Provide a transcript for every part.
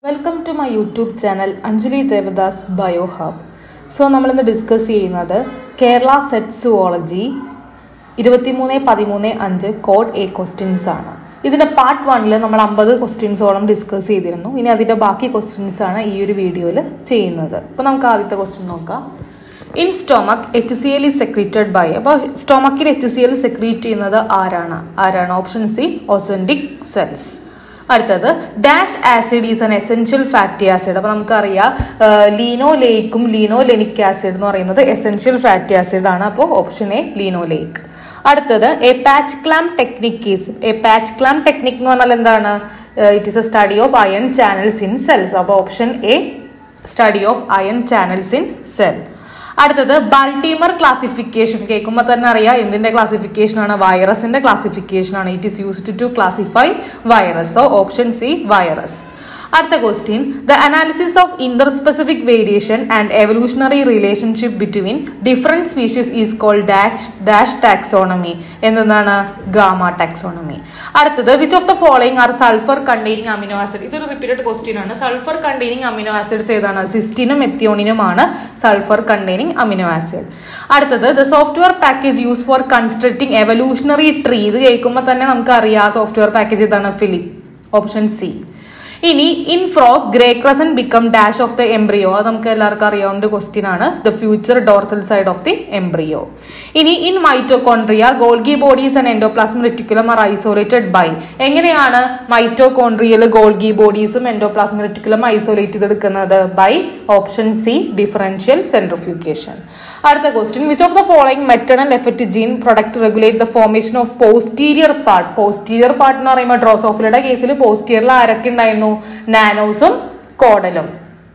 welcome to my YouTube channel Anjali Devadas bio hub so നമ്മളിന്ന് discuss ചെയ്യുന്നത് Kerala set zoology ഇരുപത്തിമൂന്ന് പതിമൂന്ന് അഞ്ച് കോഡ് എ ക്വസ്റ്റ്യൻസ് ആണ് ഇതിന്റെ പാർട്ട് വണ്ണിൽ നമ്മൾ അമ്പത് ക്വസ്റ്റ്യൻസോളം ഡിസ്കസ് ചെയ്തിരുന്നു ഇനി അതിന്റെ ബാക്കി ക്വസ്റ്റ്യൻസ് ആണ് ഈ ഒരു വീഡിയോയിൽ ചെയ്യുന്നത് അപ്പോൾ നമുക്ക് ആദ്യത്തെ ക്വസ്റ്റ്യൻ നോക്കാം in stomach H C L is secreted by അപ്പോൾ സ്റ്റൊമക്കിൽ എച്ച് സി എൽ സെക്രീറ്റ് ചെയ്യുന്നത് ആരാണ് ആരാണ് ഓപ്ഷൻ സി ഓസെൻറ്റിക് സെൽസ് അടുത്തത് dash acid is an essential fatty acid അപ്പോൾ നമുക്കറിയാം ലീനോ ലേക്കും ലീനോ ലെനിക് ആസിഡ് എന്ന് പറയുന്നത് എസെൻഷ്യൽ ഫാറ്റി ആസിഡ് ആണ് അപ്പോൾ ഓപ്ഷൻ എ ലീനോ ലേക്ക് അടുത്തത് a patch clamp technique is a patch clamp technique എന്ന് പറഞ്ഞാൽ എന്താണ് it is a study of ion channels in cells അപ്പോൾ option A study of ion channels in cell അടുത്തത് Baltimore classification കേൾക്കുമ്പോൾ തന്നെ അറിയാം എന്തിന്റെ ക്ലാസിഫിക്കേഷൻ ആണ് വൈറസിന്റെ ക്ലാസിഫിക്കേഷൻ ആണ് it is used to classify virus so option C virus അടുത്ത question the analysis of interspecific variation and evolutionary relationship between different species is called dash dash taxonomy എന്താണ് gamma taxonomy അടുത്തത് which of the following are sulphur containing amino acid ഇതൊരു repeated question ആണ് sulphur containing amino acids ഏതാണ് സിസ്റ്റിനും എത്തിയോണിനുമാണ് sulphur containing amino acid അടുത്തത് the software package use for constructing evolutionary tree ഇത് കേൾക്കുമ്പോൾ തന്നെ നമുക്ക് അറിയാം സോഫ്റ്റ്വെയർ പാക്കേജ് ഇതാണ് ഫിലിപ്പ് ഓപ്ഷൻ സി ഇനി in frog grey crescent become dash of the embryo അത് നമുക്ക് എല്ലാവർക്കും അറിയാവുന്ന ഒരു ക്വസ്റ്റ്യൻ ആണ് the future dorsal side of the embryo ഇനി in mitochondria Golgi bodies and endoplasmic reticulum are isolated by എങ്ങനെയാണ് മൈറ്റോകോൺട്രിയൽ ഗോൾഗി ബോഡീസും എൻഡോപ്ലാസ്മ റെറ്റിക്കുലം ഐസോലേറ്റ് ചെയ്തെടുക്കുന്നത് by option C differential centrifugation അടുത്ത question which of the following maternal effect gene product regulate the formation of posterior part posterior part എന്ന് പറയുമ്പോൾ ഡ്രോസോഫിലയുടെ കേസിൽ പോസ്റ്റീരിയറിൽ ആരൊക്കെ ഉണ്ടായിരുന്നു നാനോസും കോഡലും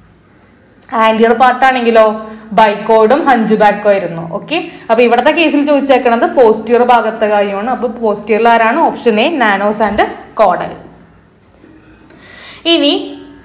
ആന്റിയർ പാർട്ടാണെങ്കിലോ ബൈക്കോഡും ഹഞ്ച് ബാക്കും ആയിരുന്നു ഓക്കെ അപ്പൊ ഇവിടത്തെ കേസിൽ ചോദിച്ചേക്കണത് പോസ്റ്റിയർ ഭാഗത്തെ കാര്യമാണ് അപ്പൊ പോസ്റ്റിയറിൽ ആരാണ് option A nanos and caudal ഇനി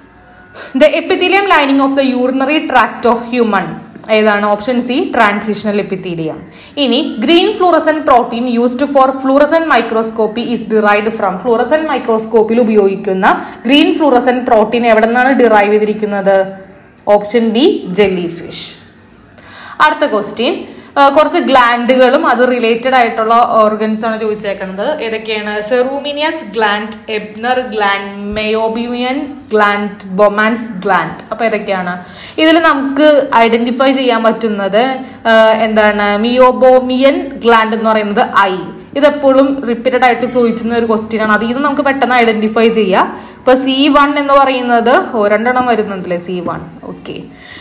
the epithelium lining of the urinary tract of human ഏതാണ് ഓപ്ഷൻ സി ട്രാൻസിഷണൽ എപ്പിത്തീലിയം ഇനി green fluorescent protein used for fluorescent microscopy is derived from fluorescent മൈക്രോസ്കോപ്പിൽ ഉപയോഗിക്കുന്ന ഗ്രീൻ ഫ്ലൂറസൻ പ്രോട്ടീൻ എവിടെ നിന്നാണ് derive ചെയ്തിരിക്കുന്നത് option B jellyfish അടുത്ത question കുറച്ച് ഗ്ലാൻഡുകളും അത് റിലേറ്റഡ് ആയിട്ടുള്ള ഓർഗൻസ് ആണ് ചോദിച്ചേക്കുന്നത് ഏതൊക്കെയാണ് ceruminous gland Ebner gland meibomian gland Bowman's gland അപ്പൊ ഏതൊക്കെയാണ് ഇതിൽ നമുക്ക് ഐഡന്റിഫൈ ചെയ്യാൻ പറ്റുന്നത് എന്താണ് മിയോബോമിയൻ ഗ്ലാൻഡ് എന്ന് പറയുന്നത് ഐ ഇതെപ്പോഴും റിപ്പീറ്റഡ് ആയിട്ട് ചോദിച്ചിരുന്ന ഒരു ക്വസ്റ്റ്യൻ ആണ് അതിൽ നിന്ന് നമുക്ക് പെട്ടെന്ന് ഐഡന്റിഫൈ ചെയ്യാം ഇപ്പൊ സി വൺ എന്ന് പറയുന്നത് ഓ രണ്ടെണ്ണം വരുന്നുണ്ടല്ലേ സി വൺ ഓക്കെ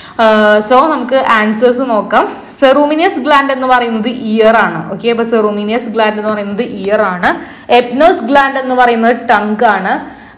സോ നമുക്ക് ആൻസേഴ്സ് നോക്കാം സെറൂമിനിയസ് ഗ്ലാൻഡ് എന്ന് പറയുന്നത് ഇയർ ആണ് ഓക്കെ അപ്പൊ സെറൂമിനിയസ് ഗ്ലാൻഡ് എന്ന് പറയുന്നത് ഇയർ ആണ് എപ്നോസ് ഗ്ലാൻഡ് എന്ന് പറയുന്നത് ടങ്ക് ആണ്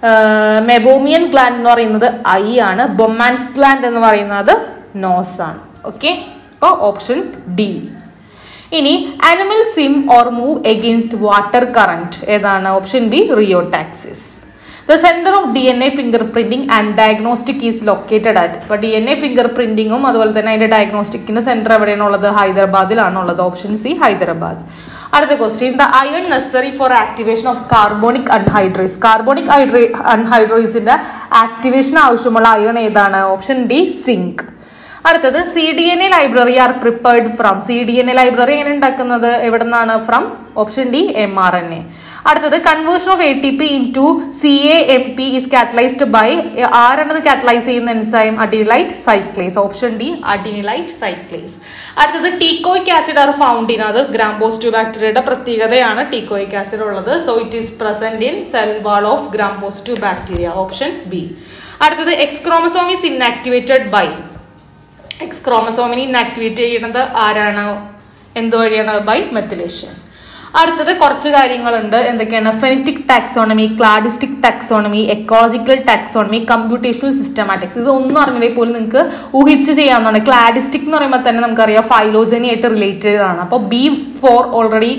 മെബോമിയൻ ഗ്ലാൻഡ് എന്ന് പറയുന്നത് ഐ ആണ് ബൊമാൻസ് ഗ്ലാൻഡ് എന്ന് പറയുന്നത് നോസ് ആണ് ഓക്കെ അപ്പോൾ ഓപ്ഷൻ ഡി ഇനി animal swim or move against water current ഏതാണ് option B rheotaxis the centre of D N A finger printing and diagnostic is located at ഇപ്പൊ ഡി എൻ എ ഫിംഗർ പ്രിന്റിങ്ങും അതുപോലെ തന്നെ അതിന്റെ ഡയഗ്നോസ്റ്റിക്കിന്റെ centre എവിടെയാണ് ഉള്ളത് ഹൈദരാബാദിലാണ് ഉള്ളത് ഓപ്ഷൻ സി ഹൈദരാബാദ് അടുത്ത question the ion necessary for activation of carbonic anhydrase carbonic അൺഹൈഡ്രേസിന്റെ ആക്ടിവേഷൻ ആവശ്യമുള്ള അയൺ ഏതാണ് ഓപ്ഷൻ ഡി സിങ്ക് അടുത്തത് C D N A library are prepared from C D N A library എങ്ങനെ ഉണ്ടാക്കുന്നത് എവിടെ നിന്നാണ് from option D M R N A അടുത്തത് conversion of A T P into C A M P is catalysed by ആരാണത് catalyse ചെയ്യുന്ന enzyme adenylate cyclase option D അഡിനിലൈറ്റ് cyclase അടുത്തത് teichoic acid are found in അത് gram positive ബാക്ടീരിയയുടെ പ്രത്യേകതയാണ് teichoic acid ഉള്ളത് so it is present in cell wall of gram positive bacteria option B അടുത്തത് X chromosome is inactivated by X ക്രോമസോമിനെ ഇന്നാക്ടിവേറ്റ് ചെയ്യുന്നത് ആരാണ് എന്ത് വഴിയാണ് ബൈ മെത്തിലേഷൻ അടുത്തത് കുറച്ച് കാര്യങ്ങളുണ്ട് എന്തൊക്കെയാണ് phenetic taxonomy cladistic taxonomy ecological taxonomy computational systematics ഇത് ഒന്നും അറിഞ്ഞില്ലെങ്കിൽ പോലും നിങ്ങൾക്ക് ഊഹിച്ച് ചെയ്യാവുന്നതാണ് ക്ലാഡിസ്റ്റിക് എന്ന് പറയുമ്പോൾ തന്നെ നമുക്കറിയാം ഫൈലോജനി ആയിട്ട് റിലേറ്റഡ് ആണ് അപ്പോൾ ബി ഫോർ ഓൾറെഡി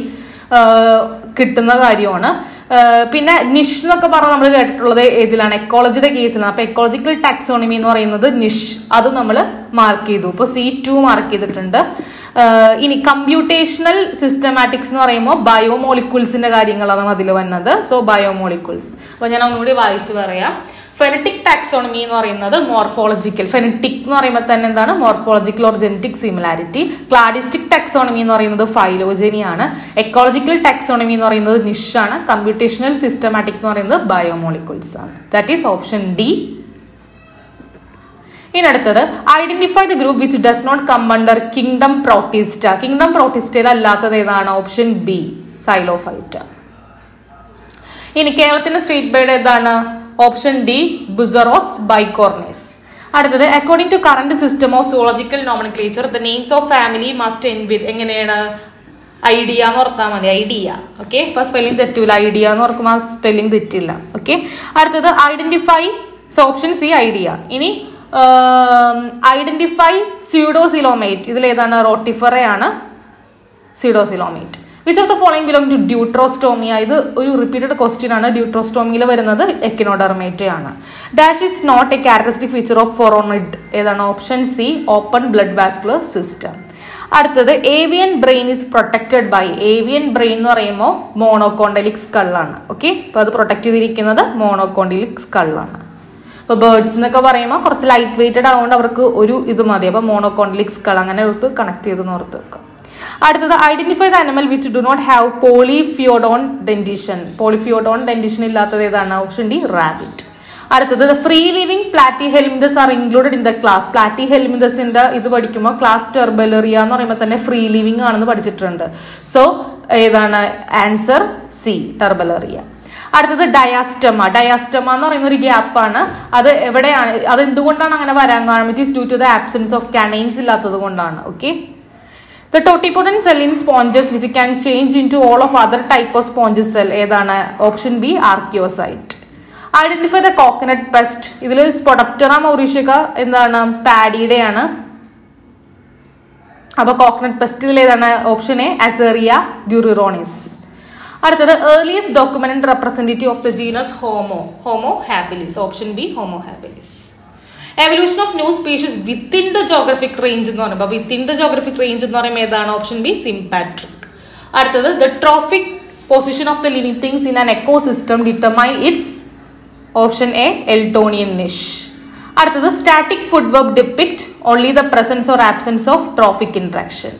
കിട്ടുന്ന കാര്യമാണ് പിന്നെ നിഷ് എന്നൊക്കെ പറഞ്ഞാൽ നമ്മൾ കേട്ടിട്ടുള്ളത് ഏതിലാണ് എക്കോളജിയുടെ കേസിലാണ് അപ്പൊ എക്കോളജിക്കൽ ടാക്സോണമി എന്ന് പറയുന്നത് നിഷ് അത് നമ്മൾ മാർക്ക് ചെയ്തു ഇപ്പൊ സി ടു മാർക്ക് ചെയ്തിട്ടുണ്ട് ഇനി കമ്പ്യൂട്ടേഷണൽ സിസ്റ്റമാറ്റിക്സ് എന്ന് പറയുമ്പോൾ ബയോമോളിക്യൂൾസിന്റെ കാര്യങ്ങളാണ് അതിൽ വന്നത് സോ ബയോമോളിക്യൂൾസ് അപ്പൊ ഞാൻ ഒന്നുകൂടി വായിച്ചു പറയാം ഫെനറ്റിക് ടാക്സോണമി എന്ന് പറയുന്നത് മോർഫോളജിക്കൽ ഫെനറ്റിക് എന്ന് പറയുമ്പോൾ തന്നെ എന്താണ് morphological or genetic similarity cladistic taxonomy എന്ന് പറയുന്നത് ഫൈലോജനിയാണ് എക്കോളജിക്കൽ ടാക്സോണമി എന്ന് പറയുന്നത് നിഷാണ് കമ്പ്യൂട്ടേഷണൽ സിസ്റ്റമാറ്റിക് എന്ന് പറയുന്നത് ബയോമോളിക്യൂൾസ് ആണ് ദാറ്റ് ഈസ് ഓപ്ഷൻ ഡി ഇനി അടുത്തത് identify the group which does not come under kingdom Protista kingdom പ്രോട്ടിസ്റ്റയിൽ അല്ലാത്തത് ഏതാണ് ഓപ്ഷൻ ബി സൈലോഫൈറ്റ ഇനി കേരളത്തിന്റെ സ്റ്റേറ്റ് ബേർഡ് ഏതാണ് ഓപ്ഷൻ ഡി ബുസറോസ് ബൈക്കോർണേസ് അടുത്തത് according to current system of zoological nomenclature the names of family must end with എങ്ങനെയാണ് idea എന്ന് ഓർത്താൽ മതി ഐഡിയ ഓക്കെ ഇപ്പൊ സ്പെല്ലിംഗ് തെറ്റൂല ഐഡിയ എന്ന് ഓർക്കുമ്പോൾ ആ സ്പെല്ലിംഗ് തെറ്റില്ല ഓക്കെ അടുത്തത് ഐഡന്റിഫൈ ഓപ്ഷൻ സി ഐഡിയ ഇനി ഐഡന്റിഫൈ സ്യൂഡോസിലോമേറ്റ് ഇതിലേതാണ് റോട്ടിഫറയാണ് pseudocoelomate which of the following belong to Deuterostomia ഇത് ഒരു റിപ്പീറ്റഡ് ക്വസ്റ്റ്യൻ ആണ് ഡ്യൂട്രോസ്റ്റോമിയിൽ വരുന്നത് എക്കിനോഡർമേറ്റ ആണ് dash is not a characteristic feature of phoronid ഏതാണ് option C open blood vascular system അടുത്തത് avian brain is protected by avian brain എന്ന് പറയുമ്പോൾ മോണോകോണ്ടലിക് സ്കള്ളാണ് ഓക്കെ അപ്പോൾ അത് പ്രൊട്ടക്ട് ചെയ്തിരിക്കുന്നത് മോണോകോണ്ടലിക് സ്കള്ളാണ് ഇപ്പോൾ ബേർഡ്സ് എന്നൊക്കെ പറയുമ്പോൾ കുറച്ച് ലൈറ്റ് വെയിറ്റഡ് ആയതുകൊണ്ട് അവർക്ക് ഒരു ഇത് മതി അപ്പോൾ മോണോകോണ്ടലിക് സ്കൾ അങ്ങനെ എടുത്ത് കണക്ട് ചെയ്ത് ഓർത്ത് വെക്കാം അടുത്തത് identify the animal which do not have polyphyodont dentition polyphyodont dentition ഇല്ലാത്തത് ഏതാണ് ഓപ്ഷൻ ഡി റാബിറ്റ് അടുത്തത് free living platyhelminthes are included in the class പ്ലാറ്റി ഹെൽമിന്തസിന്റെ ഇത് പഠിക്കുമ്പോൾ ക്ലാസ് ടെർബലറിയ എന്ന് പറയുമ്പോൾ തന്നെ ഫ്രീ ലിവിംഗ് ആണെന്ന് പഠിച്ചിട്ടുണ്ട് സോ ഏതാണ് ആൻസർ സി ടെർബലറിയ അടുത്തത് ഡയാസ്റ്റമ ഡയാസ്റ്റമ എന്ന് പറയുന്ന ഒരു ഗ്യാപ്പാണ് അത് എവിടെയാണ് അത് എന്തുകൊണ്ടാണ് അങ്ങനെ വരാൻ കാരണം it is due to the absence of canines ഇല്ലാത്തത് കൊണ്ടാണ് okay the totipotent cell in sponges which can change into all of other type of sponges cell ഏതാണ് option B archaeocyte identify the coconut pest ഇതിൽ Spodoptera മൗറീഷ്യക എന്താണ് പാഡിയുടെയാണ് അപ്പൊ coconut പെസ്റ്റിൽ ഏതാണ് option A Aceria guerreronis അടുത്തത് earliest document representative of the genus Homo Homo habilis option B Homo habilis evolution of new species within the geographic range എന്ന് പറയുമ്പോൾ within the geographic range എന്ന് പറയുമ്പോൾ ഏതാണ് option B sympatric അടുത്തത് the trophic position of the living things in an ecosystem determine its option A Eltonian niche അടുത്തത് static food web depict only the presence or absence of trophic interaction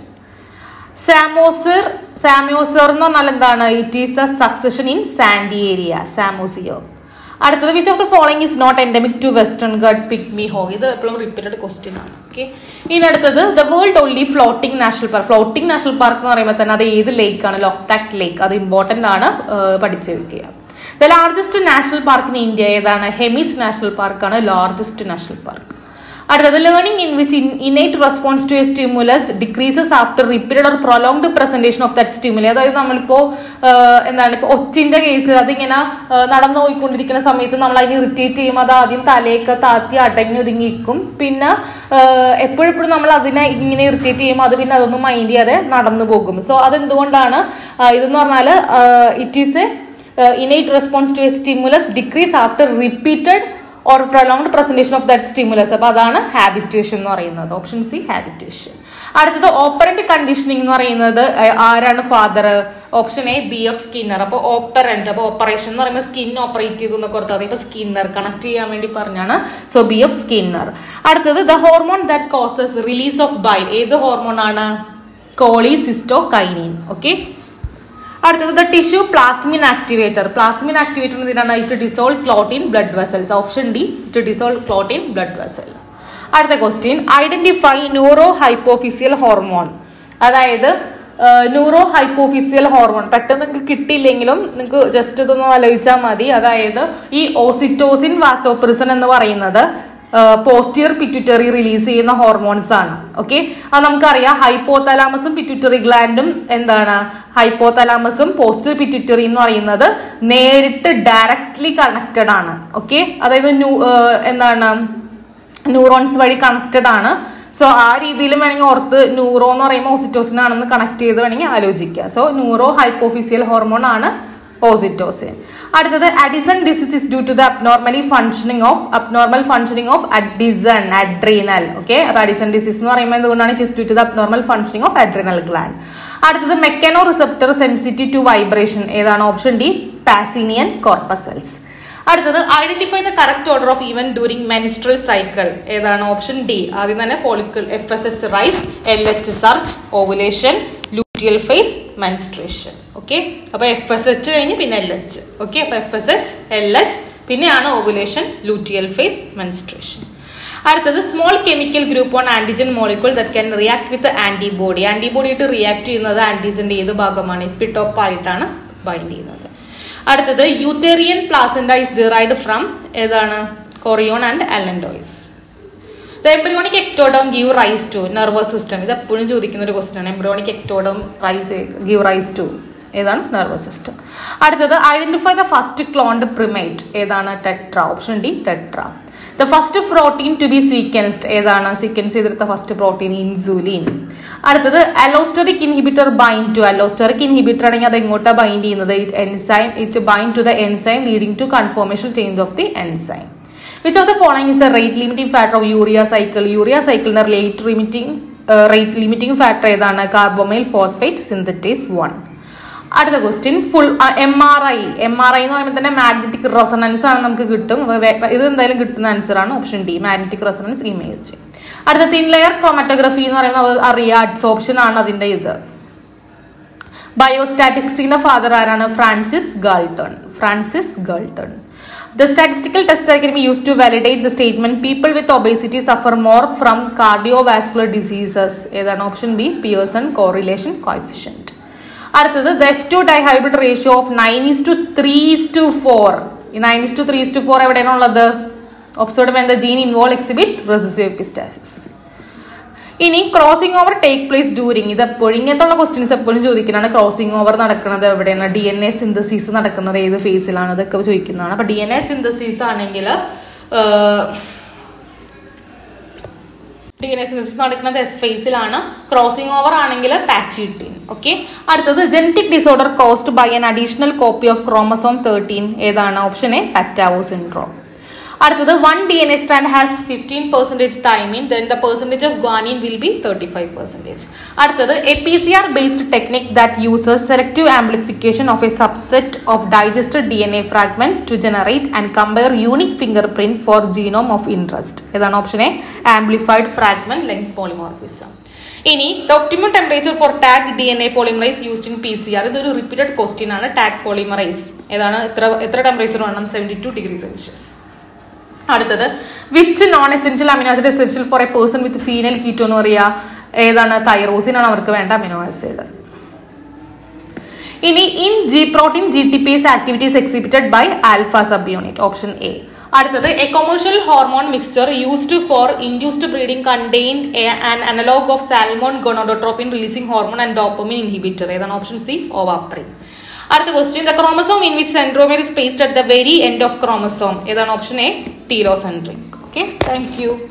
psammosere psammosere എന്ന് പറഞ്ഞാൽ എന്താണ് it is the succession in sandy area psammosere അടുത്തത് which of the following is not endemic to Western Ghat pygmy hog ഇത് എപ്പോഴും repeated question ആണ് okay ഇനി അടുത്തത് the world only floating national park floating national park എന്ന് പറയുമ്പോൾ തന്നെ അത് ഏത് ലേക്ക് ആണ് ലോക്താക് ലേക്ക് അത് ഇമ്പോർട്ടന്റ് ആണ് പഠിച്ചു വെക്കുക the largest national park in India ഏതാണ് ഹെമിസ് നാഷണൽ പാർക്കാണ് ലാർജസ്റ്റ് നാഷണൽ പാർക്ക് അടുത്തത് learning in which innate response to a stimulus decreases after repeated or prolonged presentation of that stimuli അതായത് നമ്മളിപ്പോ എന്താണ് ഇപ്പൊ ഒച്ചിന്റെ കേസ് അതിങ്ങനെ നടന്നു പോയിക്കൊണ്ടിരിക്കുന്ന സമയത്ത് നമ്മൾ അതിന് ഇറിറ്റേറ്റ് ചെയ്യുമ്പോൾ അത് ആദ്യം തലയൊക്കെ താത്തി അടങ്ങി ഒതുങ്ങിയിരിക്കും പിന്നെ എപ്പോഴെപ്പോഴും നമ്മൾ അതിനെ ഇങ്ങനെ ഇറിറ്റേറ്റ് ചെയ്യുമ്പോൾ അത് പിന്നെ അതൊന്നും മൈൻഡ് ചെയ്യാതെ നടന്നു പോകും സോ അതെന്തുകൊണ്ടാണ് ഇതെന്ന് പറഞ്ഞാൽ it is a innate response to a stimulus decrease after repeated or prolonged presentation of that stimulus അപ്പൊ അതാണ് ഹാബിറ്റേഷൻ എന്ന് പറയുന്നത് ഓപ്ഷൻ സി ഹാബിറ്റേഷൻ അടുത്തത് ഓപ്പറന്റ് കണ്ടീഷനിങ് എന്ന് പറയുന്നത് ആരാണ് father option A B F Skinner അപ്പോൾ ഓപ്പറന്റ് അപ്പോൾ ഓപ്പറേഷൻ എന്ന് പറയുമ്പോൾ സ്കിൻ ഓപ്പറേറ്റ് ചെയ്തു എന്നൊക്കെ ഓർത്താൽ മതി അപ്പോൾ സ്കിന്നർ കണക്ട് ചെയ്യാൻ വേണ്ടി പറഞ്ഞാണ് സോ ബി എഫ് സ്കിന്നർ അടുത്തത് the hormone that causes release of bile ഏത് ഹോർമോൺ ആണ് കോളിസിസ്റ്റോ കൈനീൻ ഓക്കെ അടുത്തത് the tissue plasmin activator plasmin activator എന്തിനാണ് it dissolve clot in blood vessels option D it dissolve clot in blood vessel അടുത്ത question identify neurohypophysial hormone അതായത് neurohypophysial hormone പെട്ടെന്ന് നിങ്ങൾക്ക് കിട്ടിയില്ലെങ്കിലും നിങ്ങൾക്ക് just ഇതൊന്ന് ആലോചിച്ചാൽ മതി അതായത് ഈ ഓസിറ്റോസിൻ വാസോപ്രിസൻ എന്ന് പറയുന്നത് പോസ്റ്റിയർ പിറ്റ്യൂട്ടറി റിലീസ് ചെയ്യുന്ന ഹോർമോൺസ് ആണ് ഓക്കെ അത് നമുക്കറിയാം ഹൈപ്പോതലാമസും പിറ്റ്യൂട്ടറി ഗ്ലാൻഡും എന്താണ് ഹൈപ്പോതലാമസും പോസ്റ്റർ പിറ്റ്യൂട്ടറി എന്ന് പറയുന്നത് നേരിട്ട് ഡയറക്ട്ലി കണക്റ്റഡ് ആണ് ഓക്കെ അതായത് എന്താണ് ന്യൂറോൺസ് വഴി കണക്റ്റഡ് ആണ് സോ ആ രീതിയിൽ വേണമെങ്കിൽ ഓർത്ത് ന്യൂറോ എന്ന് പറയുമ്പോൾ ഓസിറ്റോസിൻ ആണെന്ന് കണക്ട് ചെയ്ത് വേണമെങ്കിൽ ആലോചിക്കുക സോ ന്യൂറോ ഹൈപ്പോഫിസിയൽ ഹോർമോൺ ആണ് ഓസിറ്റോസിൻ അടുത്തത് Addison disease is due to the abnormally functioning of abnormal functioning of Addison adrenal okay അപ്പൊ അഡിസൺ ഡിസീസ് എന്ന് പറയുമ്പോൾ എന്തുകൊണ്ടാണ് it is due to the abnormal functioning of adrenal gland അടുത്തത് mechanoreceptor sensitive to vibration ഏതാണ് option D Pacinian corpuscles അടുത്തത് identify the correct order of even during menstrual cycle ഏതാണ് option D ആദ്യം തന്നെ follicle F S H rise L H surge ovulation luteal phase menstruation okay അപ്പൊ F S H കഴിഞ്ഞ് പിന്നെ L H okay അപ്പൊ F S H L H പിന്നെയാണ് ovulation luteal phase menstruation അടുത്തത് small chemical group on antigen molecule that can react with antibody antibody ആയിട്ട് react ചെയ്യുന്നത് ആന്റിജന്റെ ഏത് ഭാഗമാണ് എപ്പിടോപ്പ് ആയിട്ടാണ് ബൈൻഡ് ചെയ്യുന്നത് അടുത്തത് eutherian placenta is derived from ഏതാണ് chorion and allantois the embryonic ectoderm give rise to nervous system ഇത് എപ്പോഴും ചോദിക്കുന്ന ഒരു ക്വസ്റ്റൻ ആണ് embryonic ectoderm rise give rise to ഏതാണ് നെർവസ് സിസ്റ്റം അടുത്തത് identify the first cloned primate ഏതാണ് Tetra option D Tetra the first protein to be sequenced ഏതാണ് sequence ചെയ്തെടുത്ത ഫസ്റ്റ് പ്രോട്ടീൻ ഇൻസുലിൻ അടുത്തത് allosteric inhibitor bind to allosteric inhibitor ആണെങ്കിൽ അത് എങ്ങോട്ടാ bind ചെയ്യുന്നത് it enzyme it bind to the enzyme leading to conformation change of the enzyme which of the following is the rate limiting factor of urea cycle urea സൈക്കിളിന്റെ rate limiting rate limiting factor ഏതാണ് carbamoyl phosphate synthetase one അടുത്ത question full M R I M R I എന്ന് പറയുമ്പോൾ തന്നെ magnetic resonance ആണ് നമുക്ക് കിട്ടും അപ്പൊ വേ- ഇത് എന്തായാലും കിട്ടുന്ന ആൻസർ ആണ് option D magnetic resonance image അടുത്ത തിൻ ലെയർ ക്രോമാറ്റോഗ്രഫി എന്ന് പറയുന്നത് നമുക്ക് അറിയാം അഡ്സോപ്ഷൻ ആണ് അതിന്റെ ഇത് ബയോസ്റ്റാറ്റിക്സിന്റെ ഫാദർ ആരാണ് Francis Galton Francis Galton the statistical test can be used to validate the statement people with obesity suffer more from cardiovascular diseases ഏതാണ് option B Pearson correlation coefficient അടുത്തത് the F two dihybrid ratio of nine is to three is to four ഈ nine is to three is to four എവിടെയാണ് ഉള്ളത് observe when the gene involve exhibit recessive epistasis ഇനി crossing over take place during ഇത് എപ്പോഴും ഇങ്ങനത്തുള്ള questions എപ്പോഴും ചോദിക്കുന്നതാണ് crossing over നടക്കുന്നത് എവിടെയാണ് ഡി എൻ എ സിന്തസിസ് നടക്കുന്നത് ഏത് ഫേസിലാണ് ഇതൊക്കെ ചോദിക്കുന്നതാണ് അപ്പൊ ഡി എൻ എ സിന്തസിസ് ആണെങ്കിൽ ഡി എൻ എ സിന്തസിസ് നടക്കുന്നത് എസ് ഫേസിലാണ് ക്രോസിംഗ് ഓവർ ആണെങ്കിൽ പാച്ചിട്ടീൻ ഓക്കെ അടുത്തത് genetic disorder caused by an additional copy of chromosome thirteen ഏതാണ് ഓപ്ഷൻ എ പറ്റാവോ സിൻഡ്രോം അടുത്തത് one D N A strand has fifteen percentage thymine then the percentage of guanine will be thirty five percentage അടുത്തത് a P C R based technique that uses selective amplification of A subset of digested D N A fragment to generate and compare unique fingerprint for genome of interest ഏതാണ് option A amplified fragment length polymorphism ഇനി the optimum temperature for Taq D N A polymerase used in P C R ഇതൊരു repeated question ആണ് Taq polymerase ഏതാണ് എത്ര എത്ര ടെമ്പറേച്ചർ വേണം seventy two degree Celsius അടുത്തത് which non essential amino acid essential for a person with phenylketonuria ഏതാണ് tyrosine ആണ് അവർക്ക് വേണ്ട അമിനോ ആസിഡ് ഇനി in G protein G T P S activities exhibited by alpha subunit option A അടുത്തത് a commercial hormone mixture used for induced breeding contained an analogue of salmon gonadotropin releasing hormone and dopamine inhibitor ഏതാണ് option C Ovaprim അടുത്ത question the chromosome in which centromere is placed at the very end of chromosome ഏതാണ് option A telocentric okay thank U